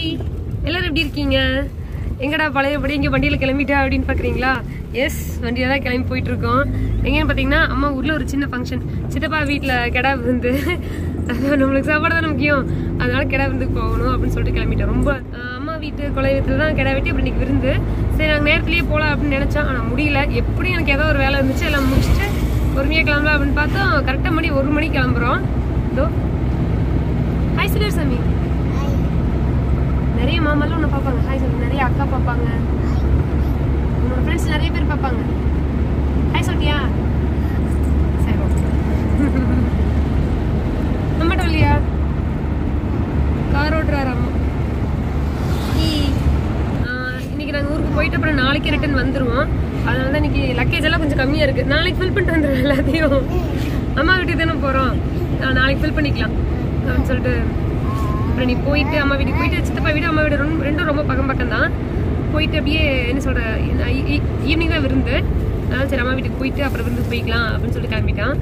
எல்லாரும் எப்படி இருக்கீங்க எங்கடா பழையபடி இங்க வண்டியில கிளம்பிட்டா அப்படின்னு பாக்குறீங்களா எஸ் வண்டியில தான் கிளம்பி போயிட்டு இருக்கோம் எங்கன்னு பாத்தீங்கன்னா அம்மா ஊர்ல ஒரு சின்ன ஃபங்க்ஷன் சித்தப்பா வீட்ல கிடா விருந்து அதான் நம்மளுக்கு சாப்பாடு தான் முக்கியம் அதனால கிடா விருந்துக்கு போகணும் அப்படின்னு சொல்லிட்டு கிளம்பிட்டோம் ரொம்ப ஆஹ், அம்மா வீட்டு குலயத்துல தான் கிடா வெட்டி அப்படி இன்னைக்கு விருந்து சரி நாங்க நேரத்திலேயே போலாம் அப்படின்னு நினைச்சோம் ஆனா முடியல எப்படி எனக்கு ஏதோ ஒரு வேலை இருந்துச்சு எல்லாம் முடிச்சுட்டு பொறுமையா கிளம்பலாம் அப்படின்னு பார்த்தோம் கரெக்டா மணி ஒரு மணிக்கு கிளம்புறோம் இதோ ஹாய் சுடர் சாமி நிறைய மாமாலாம் உன்னை பார்ப்பாங்க ஹாய் சொல்லு நிறைய அக்கா பார்ப்பாங்க உன்னோட ஃப்ரெண்ட்ஸ் நிறைய பேர் பார்ப்பாங்க ஹாய் சொல்லிட்டியா சரி ஓகே அம்மாட்ட இல்லையா கார் ஓட்டுறாரு அம்மா ஈ. ஆஹ், இன்னைக்கு நாங்கள் ஊருக்கு போயிட்டு அப்புறம் நாளைக்கு ரிட்டர்ன் வந்துருவோம் அதனால தான் இன்னைக்கு லக்கேஜ் எல்லாம் கொஞ்சம் கம்மியாக இருக்கு நாளைக்கு ஃபில் பண்ணிட்டு வந்துடுவோம் எல்லாத்தையும் அம்மா வீட்டுக்கு தானே போகிறோம் நாளைக்கு ஃபில் பண்ணிக்கலாம் அப்படின்னு சொல்லிட்டு அப்புறம் நீ போயிட்டு அம்மா வீட்டுக்கு போயிட்டு சித்தப்பா வீடு அம்மா வீடு ரொம்ப ரெண்டும் ரொம்ப பக்கம் பக்கம் தான் போயிட்டு அப்படியே என்ன சொல்ற ஈவினிங் தான் விருந்து அதனால சரி அம்மா வீட்டுக்கு போயிட்டு அப்புறம் விருந்து போய்க்கலாம் அப்படின்னு சொல்லிட்டு கிளம்பிட்டான்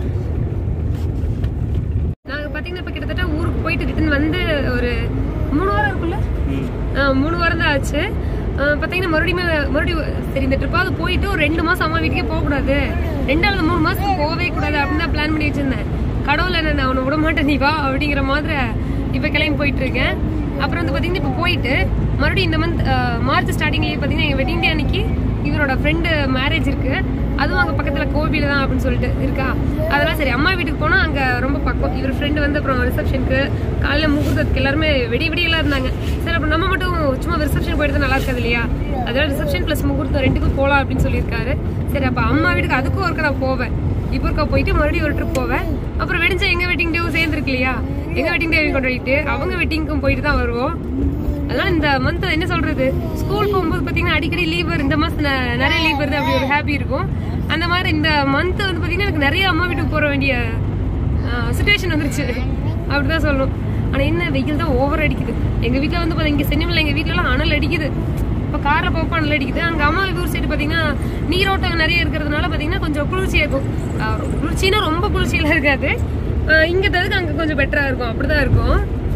நாங்க பாத்தீங்கன்னா இப்ப கிட்டத்தட்ட ஊருக்கு போயிட்டு ரிட்டர்ன் வந்து ஒரு மூணு வாரம் இருக்குல்ல ஆ, மூணு வாரம் தான் ஆச்சு ஆ, பாத்தீங்கன்னா மறுபடியும் மறுபடியும் சரி இந்த ட்ரிப்பாவது போயிட்டு ஒரு ரெண்டு மாசம் அம்மா வீட்டுக்கே போக கூடாது ரெண்டாவது மூணு மாசத்துக்கு போகவே கூடாது அப்படின்னு தான் பிளான் பண்ணி வச்சிருந்தேன் கடவுள் என்ன நான் அவனை விட மாட்டேன் நீ வா அப்படிங்கிற மாதிரி இப்ப கிளம்பி போயிட்டு இருக்கேன் அப்புறம் வந்து பாத்தீங்கன்னா இப்ப போயிட்டு மறுபடியும் இந்த மந்த் மார்ச் ஸ்டார்டிங்லயே பாத்தீங்கன்னா எங்க வெட்டிங் டே அன்னைக்கு இவரோட ஃப்ரெண்டு மேரேஜ் இருக்கு அதுவும் அங்க பக்கத்துல கோவில் தான் அப்படின்னு சொல்லிட்டு இருக்கா அதெல்லாம் சரி அம்மா வீட்டுக்கு போனா அங்க ரொம்ப பக்கம் இவர் ஃப்ரெண்டு வந்து அப்புறம் ரிசப்ஷனுக்கு காலையில முகூர்த்தத்துக்கு எல்லாருமே வெடி வெடி எல்லாம் இருந்தாங்க சரி அப்ப நம்ம மட்டும் சும்மா ரிசப்ஷன் போயிட்டு தான் நல்லா இருக்காது இல்லையா அதனால ரிசப்ஷன் பிளஸ் முகூர்த்தம் ரெண்டுக்கும் போலாம் அப்படின்னு சொல்லியிருக்காரு சரி அப்ப அம்மா வீட்டுக்கு அதுக்கும் ஒருக்க நான் போவேன் இப்போ இருக்கா போயிட்டு மறுபடியும் ஒரு ட்ரிப் போவேன் அப்புறம் வெடிஞ்சா எங்க வெட்டிங் டேவும் சேர்ந்துருக்கு இல்லையா எங்க வெட்டிங் டே கொண்டாடிட்டு அவங்க வெட்டிங்க்கும் போயிட்டு தான் வருவோம் அதனால இந்த மந்த் என்ன சொல்றது ஸ்கூல் போகும்போது பாத்தீங்கன்னா அடிக்கடி லீவ் வரும் இந்த மாசம் ந- நிறைய லீவ் வருது அப்படி ஒரு ஹாப்பி இருக்கும் அந்த மாதிரி இந்த மந்த் வந்து பாத்தீங்கன்னா எனக்கு நிறைய அம்மா வீட்டுக்கு போற வேண்டிய சுச்சுவேஷன் வந்துருச்சு அப்படிதான் சொல்லணும் ஆனா என்ன வெயில் தான் ஓவர் அடிக்குது எங்க வீட்ல வந்து பாத்தீங்க இங்க சென்னிமலை எங்க வீட்ல எல்லாம் அனல் அடிக்குது இப்ப கார்ல போப்ப அனல் அடிக்குது அங்க அம்மா ஊர் சைடு பாத்தீங்கன்னா நீரோட்டம் நிறைய இருக்கிறதுனால பாத்தீங்கன்னா கொஞ்சம் குளிர்ச்சியா இருக்கும் ஆஹ் குளிர்ச்சின்னா ரொம்ப குளிர்ச்சியெல்லாம் இருக்காது ஆஹ் இங்க தவிர்த்து அங்க கொஞ்சம் பெட்டரா இருக்கும் அப்படிதான் இருக்கும்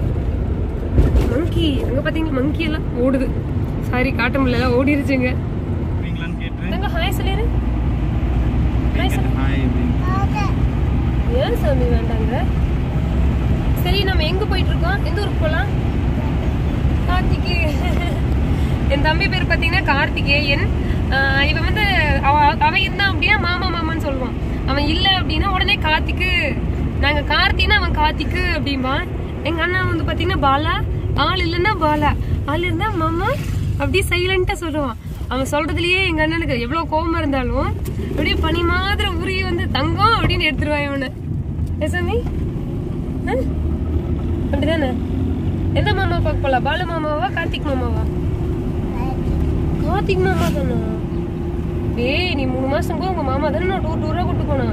மங்கி அங்க பாத்தீங்கன்னா மங்கி எல்லாம் ஓடுது சாரி காட்ட முடியல ஓடிருச்சுங்க நீங்களான்னு கேட்டு தங்க ஹாய் சொல்லிரு ஹாய் சொல்லு ஹாய் ஏன் சாமி வேண்டாங்க சரி நம்ம எங்க போயிட்டு இருக்கோம் எந்த ஊருக்கு போலாம் கார்த்திகே என் தம்பி பேர் பாத்தீங்கன்னா கார்த்திகேயன் ஆஹ் இவன் வந்து அவ- அவன் இருந்தான் அப்படின்னா மாமா மாமான்னு சொல்லுவான் அவன் இல்ல அப்படின்னா உடனே கார்த்திக்கு நாங்க கார்த்தினா அவன் கார்த்திக்கு அப்படிம்பான் எங்க அண்ணா வந்து பாத்தீங்கன்னா பாலா ஆள் இல்லைன்னா பாலா ஆள் இருந்தா மாமா அப்படியே சைலண்டா சொல்லுவான் அவன் சொல்றதுலயே எங்க அண்ணனுக்கு எவ்வளவு கோபமா இருந்தாலும் அப்படியே பனி மாதிரி உருகி வந்து தங்கம் அப்படின்னு எடுத்துருவான் இவனை ஏ சாமி ஆ? அப்படிதானே எந்த மாமா பார்க்க போலாம் பாலு மாமாவா கார்த்திக் மாமாவா கார்த்திக் மாமா தானா ஏய் நீ மூணு மாசம் உங்க மாமா தானே நான் டூர் டூரா கூட்டு போனா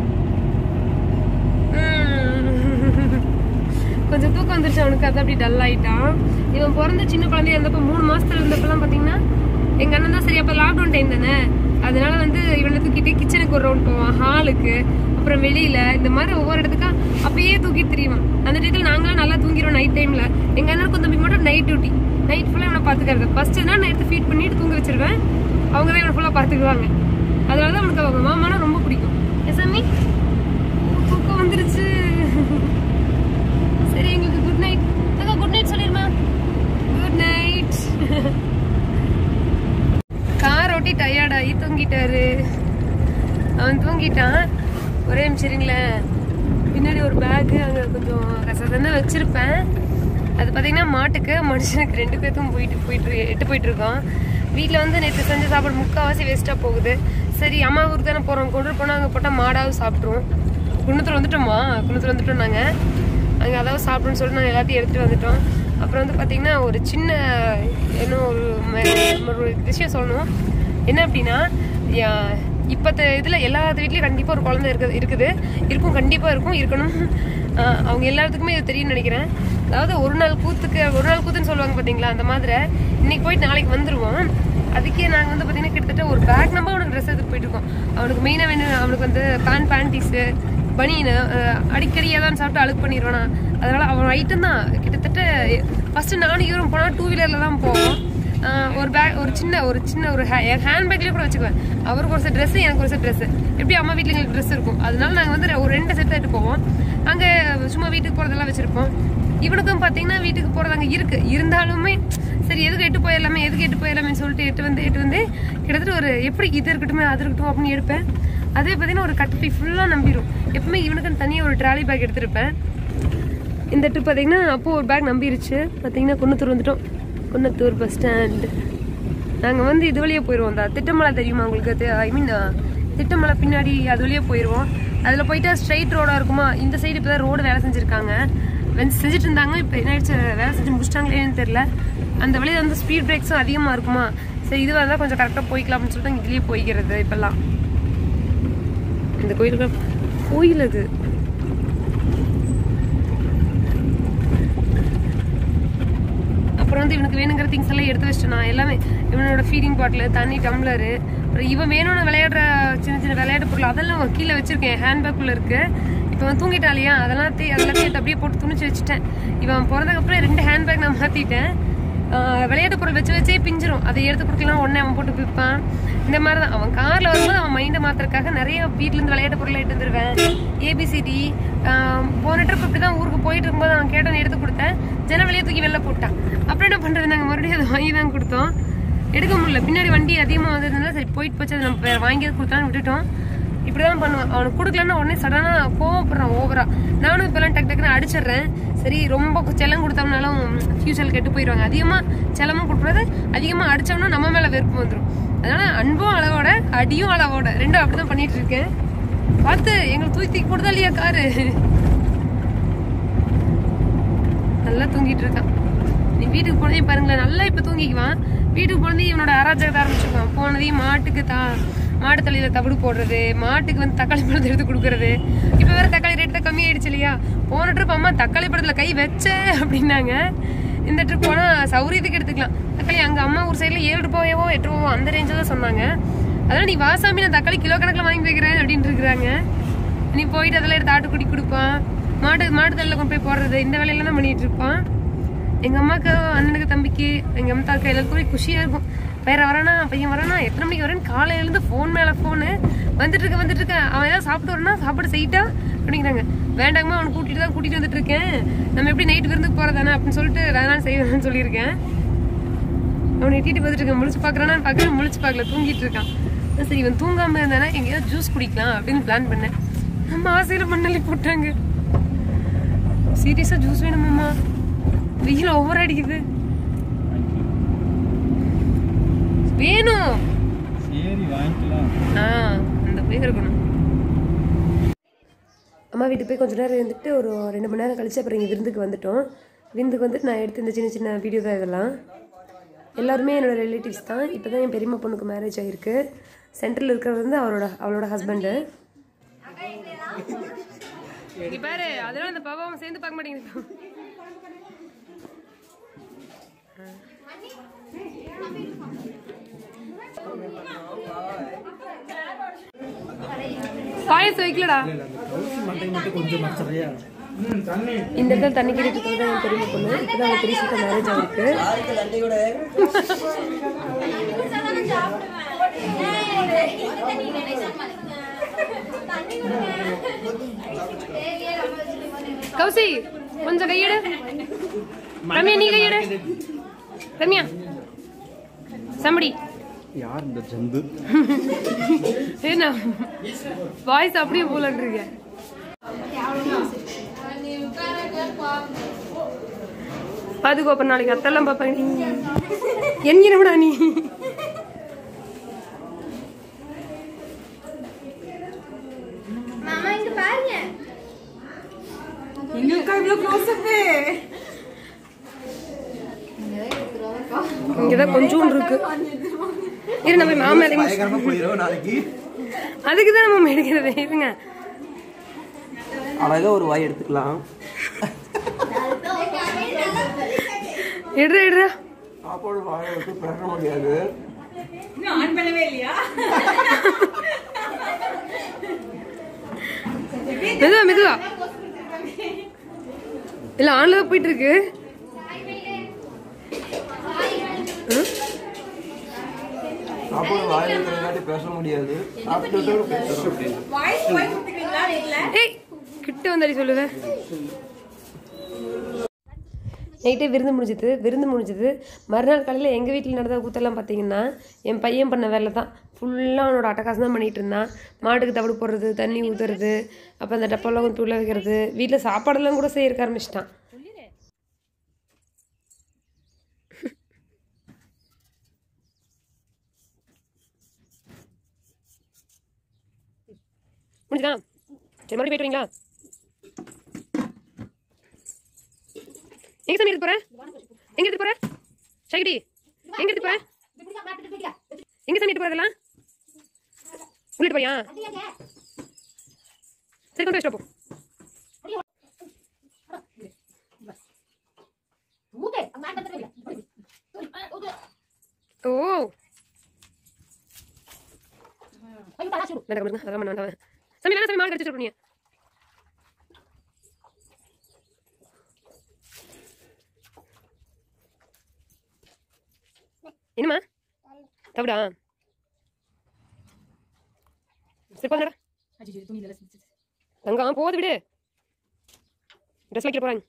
கொஞ்சம் தூக்கம் வந்துருச்சு அவனுக்கு அது அப்படி டல் ஆயிட்டான் இவன் பிறந்த சின்ன குழந்தையா இருந்தப்ப மூணு மாசத்துல இருந்தப்பெல்லாம் பாத்தீங்கன்னா எங்க அண்ணன் தான் சரி அப்ப லாக்டவுன் டைம் தானே அதனால வந்து இவனை தூக்கிட்டு கிச்சனுக்கு ஒரு ரவுண்ட் போவான் ஹாலுக்கு அப்புறம் வெளியில இந்த மாதிரி ஒவ்வொரு இடத்துக்கா அப்பயே தூக்கிட்டு தெரியுவான் அந்த டயத்துல நாங்களாம் நல்லா தூங்கிடுவோம் நைட் டைம்ல எங்க அண்ணனுக்கு தம்பி மட்டும் நைட் டியூட்டி நைட் ஃபுல்லா இவனை பாத்துக்கிறது ஃபர்ஸ்ட் தான் நான் எடுத்து ஃபீட் பண்ணிட்டு தூங்க வச்சிருவேன் அவங்க தான் இவனை ஃபுல்லா பாத்துக்குவாங்க அதனால தான் அவனுக்கு அவங்க மாமானா ரொம்ப பிடிக்கும் எசாமி தூக்கம் வந்துருச்சு சரி எங்களுக்கு குட் நைட் அக்கா குட் நைட் சொல்லிருமா குட் நைட் கார் ஓட்டி டயர்ட் ஆகி தூங்கிட்டாரு அவன் தூங்கிட்டான் ஒரே நிமிஷம் இருங்களேன் பின்னாடி ஒரு பேக்கு அங்கே கொஞ்சம் கசதான் வச்சிருப்பேன் அது பார்த்தீங்கன்னா மாட்டுக்கு மனுஷனுக்கு ரெண்டு பேர்த்தும் போயிட்டு போயிட்டு எட்டு போயிட்டு இருக்கோம் வீட்டில் வந்து நேற்று செஞ்ச சாப்பாடு முக்கால்வாசி வேஸ்ட்டாக போகுது சரி அம்மா ஊருக்கு தானே போகிறோம் கொண்டு போனால் அங்கே போட்டால் மாடாவது சாப்பிட்ருவோம் குன்னத்தில் வந்துட்டோமா குன்னத்தில் வந்துட்டோம் நாங்கள் அங்கே அதாவது சாப்பிடுன்னு சொல்லிட்டு நாங்கள் எல்லாத்தையும் எடுத்துகிட்டு வந்துட்டோம் அப்புறம் வந்து பார்த்தீங்கன்னா ஒரு சின்ன இன்னும் ஒரு ம- ஒரு விஷயம் சொல்லணும் என்ன அப்படின்னா யா- இப்பத்த இதில் எல்லா வீட்லேயும் கண்டிப்பாக ஒரு குழந்தை இருக்குது இருக்குது இருக்கும் கண்டிப்பாக இருக்கும் இருக்கணும் ஆஹ் அவங்க எல்லாத்துக்குமே இது தெரியும்னு நினைக்கிறேன் அதாவது ஒரு நாள் கூத்துக்கு ஒரு நாள் கூத்துன்னு சொல்லுவாங்க பார்த்தீங்களா அந்த மாதிரி இன்னைக்கு போயிட்டு நாளைக்கு வந்துருவோம் அதுக்கே நாங்கள் வந்து பார்த்தீங்கன்னா கிட்டத்தட்ட ஒரு பேக் நம்ப அவனுக்கு ட்ரெஸ் எடுத்து போயிட்டு இருக்கோம் அவனுக்கு மெயினாக வேணும் அவனுக்கு வந்து பேண்ட் பேண்டீஸு பனியனு அடிக்கடி ஏதாவது சாப்பிட்டு அழுக்கு பண்ணிடுவானா அதனால அவன் ஐட்டம் தான் கிட்டத்தட்ட ஃபர்ஸ்ட் நானும் இவரும் போனால் டூ வீலரில் தான் போவோம் ஆஹ் ஒரு பேக் ஒரு சின்ன ஒரு சின்ன ஒரு ஹேண்ட் பேக்லேயே கூட வச்சுக்குவேன் அவருக்கு ஒரு செட் ட்ரெஸ் எனக்கு ஒரு செட் ட்ரெஸ் எப்படி அம்மா வீட்டில் எங்களுக்கு ட்ரெஸ் இருக்கும் அதனால நாங்கள் வந்து ஒரு ரெண்டு செட் எடுத்து போவோம் அங்கே சும்மா வீட்டுக்கு போகிறதெல்லாம் வச்சுருப்போம் இவனுக்கும் பார்த்தீங்கன்னா வீட்டுக்கு போகிறது அங்கே இருக்குது இருந்தாலுமே சரி எதுக்கு எட்டு போயிடலாமே எதுக்கு எட்டு போயிடலாமே சொல்லிட்டு எட்டு வந்து எட்டு வந்து கிட்டத்தட்ட ஒரு எப்படி இது இருக்கட்டுமே அது இருக்கட்டும் அப்படின்னு எடுப்பேன் அதே பார்த்தீங்கன்னா ஒரு கட்டுப்பை ஃபுல்லாக நம்பிடும் எப்பவுமே இவனுக்குன்னு தனியாக ஒரு ட்ராலி பேக் எடுத்திருப்பேன் இந்த ட்ரிப் பார்த்தீங்கன்னா அப்போ ஒரு பேக் நம்பிருச்சு பார்த்தீங்கன்னா குன்னத்தூர் வந்துட்டோம் குன்னத்தூர் பஸ் ஸ்டாண்ட் நாங்கள் வந்து இது வழியாக போயிடுவோம் அந்த திட்டமலை தெரியுமா உங்களுக்கு ஐ மீன் திட்டமலை பின்னாடி அது வழியாக போயிடுவோம் அதில் போயிட்டா ஸ்ட்ரைட் ரோடாக இருக்குமா இந்த சைடு இப்போ தான் ரோடு வேலை செஞ்சுருக்காங்க வந்து செஞ்சுட்டு இருந்தாங்க இப்போ என்ன ஆயிடுச்சு வேலை செஞ்சு முடிச்சிட்டாங்களேன்னு தெரில அந்த வழியில் வந்து ஸ்பீட் பிரேக்ஸும் அதிகமாக இருக்குமா சரி இது தான் கொஞ்சம் கரெக்டாக போய்க்கலாம் அப்படின்னு சொல்லிட்டு இதுலேயே போய்க்கிறது இப்போல்லாம் இந்த கோயிலுக்கு கோயில் அது அப்புறம் வந்து இவனுக்கு வேணுங்கிற திங்ஸ் எல்லாம் எடுத்து வச்சிட்டேன் நான் எல்லாமே இவனோட ஃபீடிங் பாட்டில் தண்ணி டம்ளரு அப்புறம் இவன் வேணும்னு விளையாடுற சின்ன சின்ன விளையாட்டு பொருள் அதெல்லாம் கீழே வச்சிருக்கேன் ஹேண்ட்பேக்குள்ள இருக்கு இப்போ அவன் தூங்கிட்டான் இல்லையா அதெல்லாம் தே- அதெல்லாம் எடுத்து அப்படியே போட்டு துணிச்சு வச்சுட்டேன் இவன் பிறந்ததுக்கப்புறம் ரெண்டு ஹேண்ட்பேக் நான் மாற்றிட்டேன் விளையாட்டு பொருள் வச்சு வச்சே பிஞ்சிரும் அதை எடுத்து கொடுக்கலாம் உடனே அவன் போட்டு பிப்பான் இந்த மாதிரி தான் அவன் காரில் வரும்போது அவன் மைண்டை மாத்துறதுக்காக நிறைய வீட்டிலேருந்து விளையாட்டு பொருளை எடுத்து வந்துருவேன் ஏபிசிடி போன ட்ரிப் இப்படி தான் ஊருக்கு போயிட்டு இருக்கும்போது அவன் கேட்டவன் எடுத்து கொடுத்தேன் ஜன வெளியே தூக்கி வெளில போட்டான் அப்புறம் என்ன பண்ணுறது நாங்கள் மறுபடியும் அதை வாங்கி தான் கொடுத்தோம் எடுக்க முடியல பின்னாடி வண்டி அதிகமாக வந்ததுனால சரி போயிட்டு போச்சு அதை நம்ம வேற வாங்கி கொடுத்தான்னு விட்டுட்டோம் இப்படிதான் பண்ணுவான் அவனுக்கு கொடுக்கலன்னா உடனே சடனா கோவப்படுறான் ஓவரா நானும் இப்பெல்லாம் டக் டக்குன்னு அடிச்சிடுறேன் சரி ரொம்ப செல்லம் கொடுத்தோம்னாலும் ஃபியூச்சர் கெட்டு போயிடுவாங்க அதிகமா செல்லமும் கொடுக்குறது அதிகமா அடிச்சோம்னா நம்ம மேல வெறுப்பு வந்துடும் அதனால அன்பும் அளவோட அடியும் அளவோட ரெண்டும் அப்படிதான் பண்ணிட்டு இருக்கேன் பார்த்து எங்களை தூக்கி தூக்கி போடுதா இல்லையா காரு நல்லா தூங்கிட்டு இருக்கான் நீ வீட்டுக்கு போனதையும் பாருங்களேன் நல்லா இப்ப தூங்கிக்குவான் வீட்டுக்கு போனதையும் இவனோட அராஜகத்தை ஆரம்பிச்சிருக்கான் போனதையும் மாட்டுக்கு தா மாட்டு தலையில தவிடு போடுறது மாட்டுக்கு வந்து தக்காளி பழத்தை எடுத்து கொடுக்கறது இப்ப வேற தக்காளி ரேட் தான் கம்மியாயிடுச்சு இல்லையா போன ட்ரிப் அம்மா தக்காளி பழத்துல கை வச்ச அப்படின்னாங்க இந்த ட்ரிப் போனா சௌரியத்துக்கு எடுத்துக்கலாம் தக்காளி அங்க அம்மா ஊர் சைடுல ஏழு ரூபாயோ எட்டு ரூபாவோ அந்த ரேஞ்சில் தான் சொன்னாங்க அதனால நீ வாசாமி நான் தக்காளி கிலோ கணக்குல வாங்கி வைக்கிறேன் அப்படின்ட்டு இருக்கிறாங்க நீ போயிட்டு அதெல்லாம் எடுத்து ஆட்டுக்குடி கொடுப்பான் மாடு மாடு தள்ள கொண்டு போய் போடுறது இந்த வேலையெல்லாம் தான் பண்ணிட்டு இருப்பான் எங்க அம்மாக்கு அண்ணனுக்கு தம்பிக்கு எங்க அம்மாக்கு எல்லாருக்குமே குஷியா இருக்கும் வேற வரானா பையன் வரானா எத்தனை மணிக்கு வரேன்னு காலையில இருந்து ஃபோன் மேல ஃபோனு வந்துட்டு இருக்க வந்துட்டு இருக்க அவன் ஏதாவது சாப்பிட்டு வரானா சாப்பாடு செய்யிட்டா அப்படிங்கிறாங்க வேண்டாங்கம்மா அவனை கூட்டிட்டு தான் கூட்டிட்டு வந்துட்டு இருக்கேன் நம்ம எப்படி நைட் விருந்துக்கு போறதானே அப்படின்னு சொல்லிட்டு வேணாம் செய்வேன்னு சொல்லியிருக்கேன் அவனை எட்டிட்டு பார்த்துட்டு இருக்கேன் முழிச்சு பார்க்கறானா பார்க்கறேன் முழிச்சு பார்க்கல தூங்கிட்டு இருக்கான் அதான் சரி இவன் தூங்காம இருந்தானா எங்கேயாவது ஜூஸ் குடிக்கலாம் அப்படின்னு பிளான் பண்ணேன் நம்ம ஆசையில மண்ணலி போட்டாங்க சீரியஸா ஜூஸ் வேணுமாம்மா வெயில் ஓவர் அடிக்குது வேணும் சரி வாங்கிக்கலாம் ஆ அந்த போய் இருக்கணும் அம்மா வீட்டுக்கு போய் கொஞ்ச நேரம் இருந்துட்டு ஒரு ரெண்டு மணி நேரம் கழிச்சு அப்புறம் இங்கே விருந்துக்கு வந்துட்டோம் விருந்துக்கு வந்துட்டு நான் எடுத்த இந்த சின்ன சின்ன வீடியோ தான் இதெல்லாம் எல்லாருமே என்னோட ரிலேட்டிவ்ஸ் தான் இப்போ தான் என் பெரியம்மா பொண்ணுக்கு மேரேஜ் ஆகிருக்கு சென்ட்ரல் இருக்கிறது வந்து அவரோட அவளோட ஹஸ்பண்டு இங்க பாரு அதெல்லாம் அந்த பாபாவும் சேர்ந்து பார்க்க மாட்டேங்குது பாயசம் வைக்கலடா இந்த இடத்துல தண்ணி கிட்டிட்டு இருக்கிறது என் பெரிய பொண்ணு இப்பதான் அவங்க பெரிய சிஸ்டர் மேரேஜ் ஆகிருக்கு கௌசி கொஞ்சம் கையெடு ரம்யா நீ கையெடு ரம்யா சம்படி யார் இந்த ஜந்து என்ன வாய்ஸ் அப்படியே போலன்றீங்க பாதுகாப்பு நாளைக்கு அத்தெல்லாம் பார்ப்பாங்க நீ என்கிறவிடா நீ மாமா இங்க பாருங்க இங்கதான் கொஞ்சோண்டு இருக்கு இரு நம்ம மாமா இறங்கி முடிச்சு- பயங்கரமா போயிடும் நாளைக்கு அதுக்கு தான் நம்ம எடுக்கிறது இருங்க அழகா ஒரு வாய் எடுத்துக்கலாம் எடுறா எடுறா சாப்பாடு வாயை விட்டு பெற முடியாது மெதுவா மெதுவா இல்ல ஆன்ல தான் போயிட்டு இருக்கு சாப்பாடு வாயில் இருக்கிறங்காட்டி பேச முடியாது சாப்பிட்டுட்டு பேச ஏய் கிட்ட வந்தாடி சொல்லுவேன் நைட்டே விருந்து முடிஞ்சது விருந்து முடிஞ்சது மறுநாள் காலையில் எங்கள் வீட்டில் நடந்த கூத்தெல்லாம் பார்த்தீங்கன்னா என் பையன் பண்ண வேலை தான் ஃபுல்லாக அவனோட அட்டகாசம் தான் பண்ணிகிட்டு இருந்தான் மாட்டுக்கு தவிடு போடுறது தண்ணி ஊற்றுறது அப்போ அந்த டப்பாலாம் கொஞ்சம் துள்ள வைக்கிறது வீட்டில் சாப்பாடெல்லாம் கூட செய்ய ஆரம்பிச்சிட்டான் முடிஞ்சுதா சரி மறுபடியும் போயிட்டு வரீங்களா எங்க சாமி எடுத்து போற எங்க எடுத்து போற ஷைடி எங்க எடுத்து போற எங்க சாமி எடுத்து போறதெல்லாம் உள்ளிட்டு போயா சரி கொண்டு வச்சுட்டு போ ஓ வேண்டாம் கொடுங்க அதெல்லாம் பண்ண வேண்டாம் சாமி வேணா சாமி மாடு கடிச்சிட்டு இருக்கீங்க என்னம்மா தவிடா சரி போதுடா தங்கம் போது விடு ட்ரெஸ் வைக்கிற போறாங்க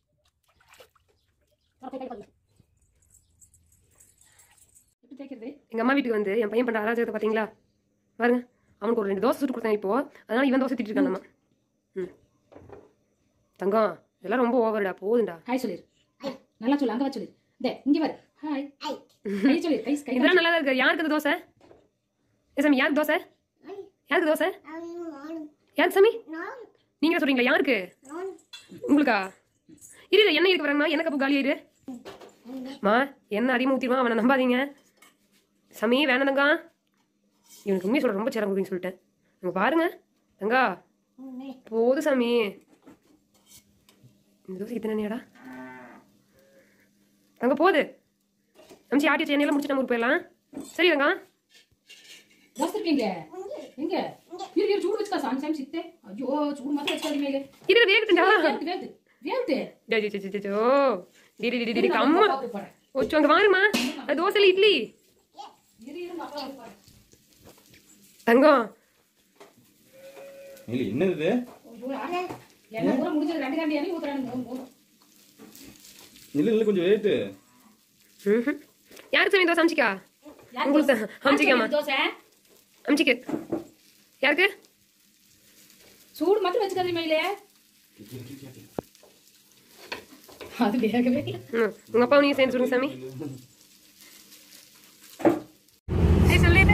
எங்க அம்மா வீட்டுக்கு வந்து என் பையன் பண்ற அராஜகத்தை பாத்தீங்களா பாருங்க அவனுக்கு ஒரு ரெண்டு தோசை சுட்டு கொடுத்தேன் இப்போ அதனால இவன் தோசை திட்டு இருக்கான் நம்ம ம் தங்கம் இதெல்லாம் ரொம்ப ஓவர்டா போதுண்டா ஹாய் சொல்லிரு நல்லா சொல்லு அங்க வா சொல்லு டே இங்க வர ஹாய் கை சொல்லு கை கை இதெல்லாம் நல்லா தான் இருக்கு யாருக்கு இந்த தோசை ஏ சாமி யாருக்கு தோசை யாருக்கு தோசை யாருக்கு சாமி நீங்க சொல்றீங்களா யாருக்கு உங்களுக்கா இரு இரு, எண்ணெய் இருக்கு வரேங்கம்மா எண்ணெய் கப்பு காலி ஆயிரு மா எண்ணெய் அதிகமாக ஊற்றிடுவான் அவனை நம்பாதீங்க சாமி வேணாங்க இவனுக்கு உண்மையை சொல்ற ரொம்ப சேரம் கொடுக்குன்னு சொல்லிட்டேன் அங்கே பாருங்க தங்கா போதும் சாமி இந்த தோசை இத்தனை எண்ணெயாடா அங்கே போகுது அமிச்சு ஆட்டி வச்ச எண்ணெயெல்லாம் முடிச்சுட்டு நம்ம ஊருக்கு போயிடலாம் சரி தங்கா தோசை இருக்கீங்க எங்க இரு இரு சூடு வச்சுக்கா சாமி சாமி சித்தே ஐயோ சூடு மாத்திரம் வச்சுக்காதீங்க மேலே இது வேகட்டுண்டா வேர்த்து வேர்த்து வேர்த்து டே, டே, டே, டே, டே, ஓ டிடி டிடி டிடி அம்மா பாப்பு போறேன் ஓச்சு அங்கே வாருமா அது தோசையில் இட்லி இரு இரு மாத்திரம் போறேன் தங்கம் இல்ல என்னது இது ஐயோ ஆ. என்ன ஊற முடிஞ்சது ரெண்டு காண்டி எண்ணெய் ஊத்துறானு மூணு மூணு இல்ல இல்ல கொஞ்சம் வெயிட்டு ம்ஹும். யாருக்கு சாமி தோசை அமிச்சிக்கா யார் உங்களுக்கு தோசை? தான் அமிச்சிக்காமா யார் தோசை அமிச்சிக்கு யாருக்கு சூடு மட்டும் வச்சுக்காதீங்க மேலே அது வேகவே இல்லை ம் உங்கள் அப்பா நீங்கள் சேர்ந்து சொல்லுங்க சாமி சரி சொல்லிடு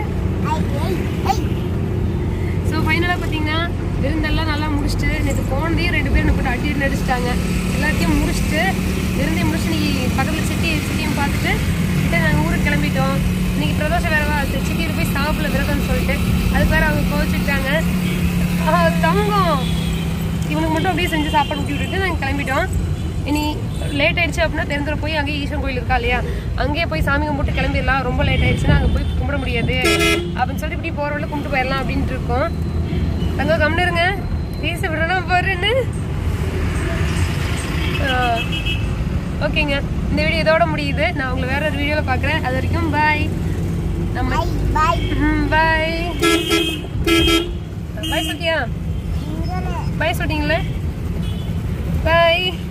ஸோ ஃபைனலாக பார்த்தீங்கன்னா விருந்தெல்லாம் நல்லா முடிச்சுட்டு நேற்று போனதையும் ரெண்டு பேரும் போட்டு அடி நடிச்சிட்டாங்க எல்லாத்தையும் முடிச்சுட்டு விருந்தை முடிச்சு இன்னைக்கு பக்கத்தில் சிட்டி சிட்டியும் பார்த்துட்டு கிட்ட நாங்கள் ஊருக்கு கிளம்பிட்டோம் இன்னைக்கு பிரதோஷம் வேறவா சரி சிட்டியில் போய் சாப்பிடல விரதம்னு சொல்லிட்டு அதுக்கு வேற அவங்க கோவிச்சுட்டாங்க தங்கம் இவனுக்கு மட்டும் அப்படியே செஞ்சு சாப்பாடு ஊட்டி விட்டுட்டு நாங்கள் கிளம்பிட்டோம் இனி லேட் ஆயிடுச்சு அப்படின்னா தெரிந்துட போய் அங்கேயே ஈஸ்வரன் கோயில் இருக்கா இல்லையா அங்கேயே போய் சாமி கும்பிட்டு கிளம்பிடலாம் ரொம்ப லேட் ஆயிடுச்சுன்னா அங்கே போய் கும்பிட முடியாது அப்படின்னு சொல்லிட்டு இப்படி போகிற வழியில கும்பிட்டு போயிடலாம் அப்படின்ட்டு இருக்கோம் தங்க கம்னு இருங்க பேச விடணும் பாருன்னு ஓகேங்க இந்த வீடியோ இதோட முடியுது நான் உங்களை வேற ஒரு வீடியோவில் பார்க்குறேன் அது வரைக்கும் பாய் நம்ம பாய் பாய் பாய் சொல்லிட்டியா பாய் சொல்லிட்டீங்களே பாய்